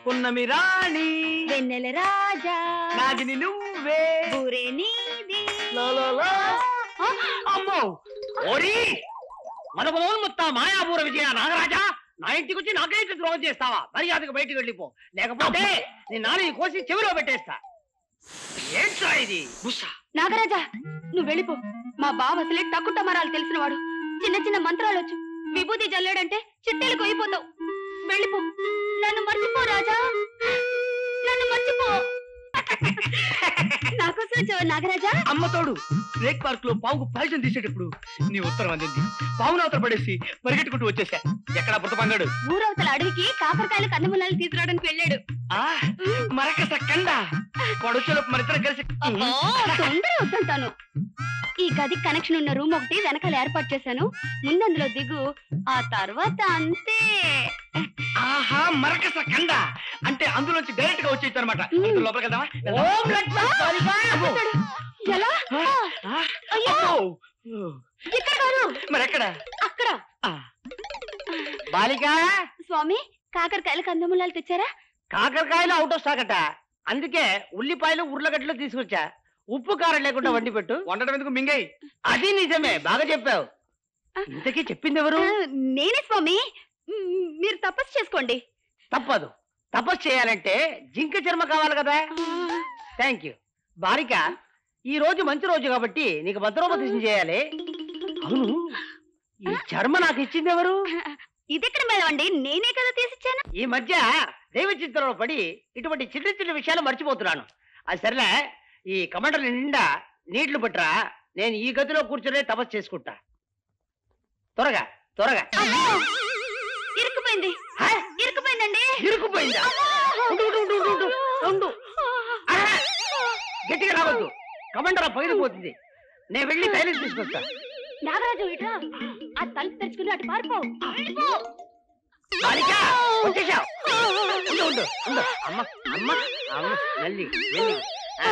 పున్నమి రాణి వెన్నెల రాజా నాగిని నువ్వే ఊరే నీది లా, లా, లా. ఆ, అమ్మో ఓరి మనకు మొత్తా మాయాపూర విజయ నాగరాజా నా ఇంటికి వచ్చి నాకే ద్రోహం చేస్తావా మర్యాదకు బయటికి వెళ్ళిపో లేకపోతే నీ నాలుగు కోసి చెవిలో పెట్టేస్తా ఏంట్రా ఇది బుస్సా నాగరాజా నువ్వు వెళ్ళిపో మా బావ అసలే టక్కుట మరాలు తెలిసినవాడు చిన్న చిన్న మంత్రాలు వచ్చు విభూతి జల్లాడంటే చిట్టెలు కొయ్యిపోతావు వెళ్ళిపో నన్ను మర్చిపో రాజా నన్ను మర్చిపో నాకోసం వచ్చావా నాగరాజా అమ్మ తోడు స్నేక్ పార్క్ లో పావుకు పాయసం తీసేటప్పుడు నీ ఉత్తరం అందింది పావును అవతల పడేసి పరిగెట్టుకుంటూ వచ్చేసా ఎక్కడ బుర్తపంగాడు ఊరవతల అడవికి కాకరకాయలు కందమూలాలు తీసుకురావడానికి వెళ్ళాడు ఆ మరకస కండ వాడొచ్చేలోపు మన ఇద్దరం కలిసి అబ్బో, తొందర వద్దంటాను ఈ గది కనెక్షన్ ఉన్న రూమ్ ఒకటి వెనకాల ఏర్పాటు చేశాను ముందందులో దిగు ఆ తర్వాత అంతే ఆహా మరకస కండ అంటే అందులోంచి డైరెక్ట్ గా వచ్చేయచ్చు అనమాట మ్మ్. లోపలికి వెళ్దామా అబ్బో, ఎలా ఆ, అయ్యో అబ్బో. ఇక్కడ కాదు మరి ఎక్కడ అక్కడ ఆ. బాలిక స్వామి కాకరకాయలు కందమూలాలు తెచ్చారా కాకరకాయలు అవుట్ ఆఫ్ స్టాక్ అట అందుకే ఉల్లిపాయలు ఉర్లగడ్డలు తీసుకొచ్చా ఉప్పు కారం లేకుండా వండి పెట్టు వండడం ఎందుకు మింగై అది నిజమే బాగా చెప్పావు ఇంతకీ చెప్పింది ఎవరు ఆ, నేనే స్వామి మ్, మీరు తపస్సు చేసుకోండి తప్పదు తపస్సు చేయాలంటే జింక చర్మ కావాలి కదా థ్యాంక్ యూ బాలిక ఈ రోజు మంచి రోజు కాబట్టి నీకు మంత్రోపదేశం చేయాలి అవును ఈ చర్మ నాకు ఇచ్చింది ఎవరు ఇదెక్కడ మేడం అండి నేనే కదా తీసిచ్చాను ఈ మధ్య దైవ చింతనలో పడి ఇటువంటి చిన్న చిన్న విషయాలు మర్చిపోతున్నాను అది సరేలే ఈ కమండల నిండా నీళ్లు పట్టరా నేను ఈ గదిలో కూర్చొని తపస్సు చేసుకుంటా త్వరగా త్వరగా అమ్మో! ఇరుక్కుపోయింది హ? ఇరుక్కుపోయిందండి ఇరుక్కుపోయిందా ఉండు, ఉండు, ఉండు, ఉండు, ఉండు, ఉండు. ఆహా! గట్టిగా రావద్దు కమండల పగిలిపోతుంది నేను వెళ్ళి తైలం తీసుకొస్తా నాగరాజు ఇట్రా ఆ తలుపు తెరుచుకుని అటు పారిపో వెళ్ళిపో. బాలిక వచ్చేసావు ఉండు ఉండు ఉండు అమ్మ అమ్మ అమ్మ నల్లి నల్లి ఆ.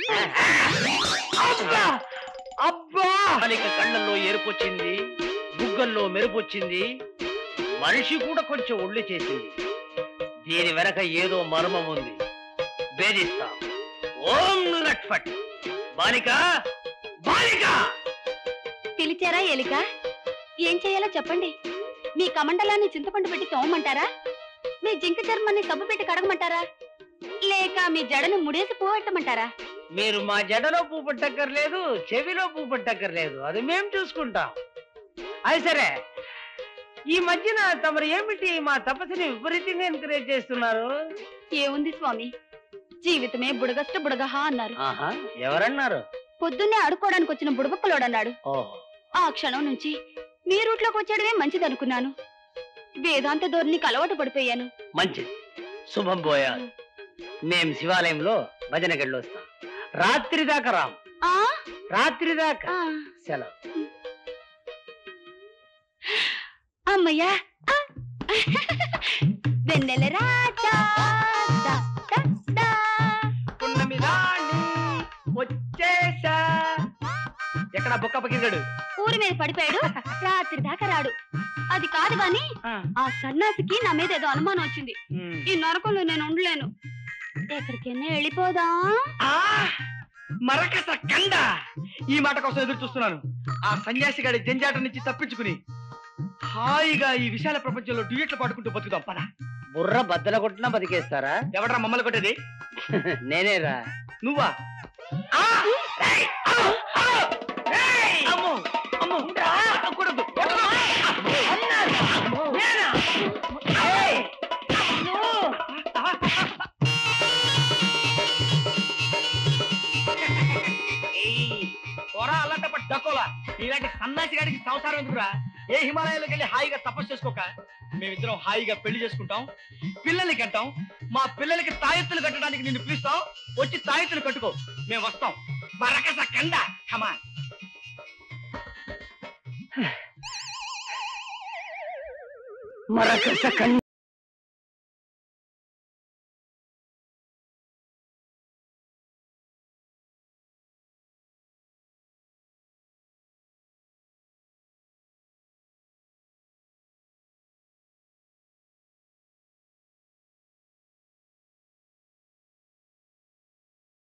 అబ్బా అబ్బా బాలిక కళ్ళల్లో ఎరుపొచ్చింది బుగ్గల్లో మెరుపొచ్చింది మనిషి కూడా కొంచెం ఒళ్ళు చేసింది దీని వెనక ఏదో మర్మం ఉంది భేదిస్తా ఓం లట్ఫట్ బాలిక బాలిక పిలిచారా ఎలిక ఏం చేయాలో చెప్పండి మీ కమండలాన్ని చింతపండు పెట్టి తోమంటారా మీ జింక చర్మాన్ని సబ్బు పెట్టి కడగమంటారా లేక మీ జడను ముడేసి పోగొట్టమంటారా మీరు మా జడలో పువ్వు పట్టక్కర్లేదు చెవిలో పువ్వు పట్టక్కర్లేదు అది మేము చూసుకుంటాం అది సరే ఈ మధ్యన తమరు ఏమిటి మా తపస్సుని విపరీతంగా ఎంకరేజ్ చేస్తున్నారు ఏముంది స్వామి జీవితమే బుడగష్ట బుడగహ అన్నారు ఆహా ఎవరన్నారు పొద్దున్నే ఆడుకోవడానికి వచ్చిన బుడబక్కలోడన్నాడు ఓహో ఆ క్షణం నుంచి మీ రూట్లోకి వచ్చేయడమే మంచిదనుకున్నాను వేదాంత ధోరణికి అలవాటు పడిపోయాను మంచిది శుభం పోయా మేం శివాలయంలో భజన గడిలో వస్తాం రాత్రి దాకా రాం ఆ రాత్రి దాకా ఆ, సెలవు అమ్మయ్యా ఆ. వెన్నెల రాజా దా, దా, దా. పున్నమి రాణి వచ్చేసా ఎక్కడ బొక్క పకిగాడు ఊరి మీద పడిపోయాడు రాత్రి దాకా రాడు అది కాదు గాని ఆ సన్నాసికి నా మీద ఏదో అనుమానం వచ్చింది ఈ నరకంలో నేను ఉండలేను ఎక్కడికైనా వెళ్ళిపోదా ఆ మరకస కండ ఈ మాట కోసం ఎదురు చూస్తున్నాను ఆ సన్యాసి గారి జంజాట నుంచి తప్పించుకుని హాయిగా ఈ విశాల ప్రపంచంలో డ్యూయట్లు పాడుకుంటూ బతుకుదాం పద బుర్ర బద్దల కొట్టినా బతికేస్తారా ఎవడరా మమ్మల్ని కొట్టేది నేనేరా నువ్వా ఆ! రేయ్! ఆ! ఆ! రేయ్! అమ్మో! అమ్మో! ఆ! కొడొద్దు! కొడొద్దు! అన్నారు! నేనా? ఏయ్! అమ్మో! ఏయ్! పోరా అల్లంటప్ప డకోలా ఇలాంటి సన్నాసి గాడికి సంసారం ఎందుకురా ఏ హిమాలయాలకు వెళ్ళి హాయిగా తపస్సు చేసుకోక మేమిద్దరం హాయిగా పెళ్లి చేసుకుంటాం పిల్లల్ని కంటాం మా పిల్లలకి తాయెత్తులు కట్టడానికి నిన్ను పిలుస్తాం వచ్చి తాయెత్తులు కట్టుకో మేము వస్తాం మరకస కండ కమా మరకస కండ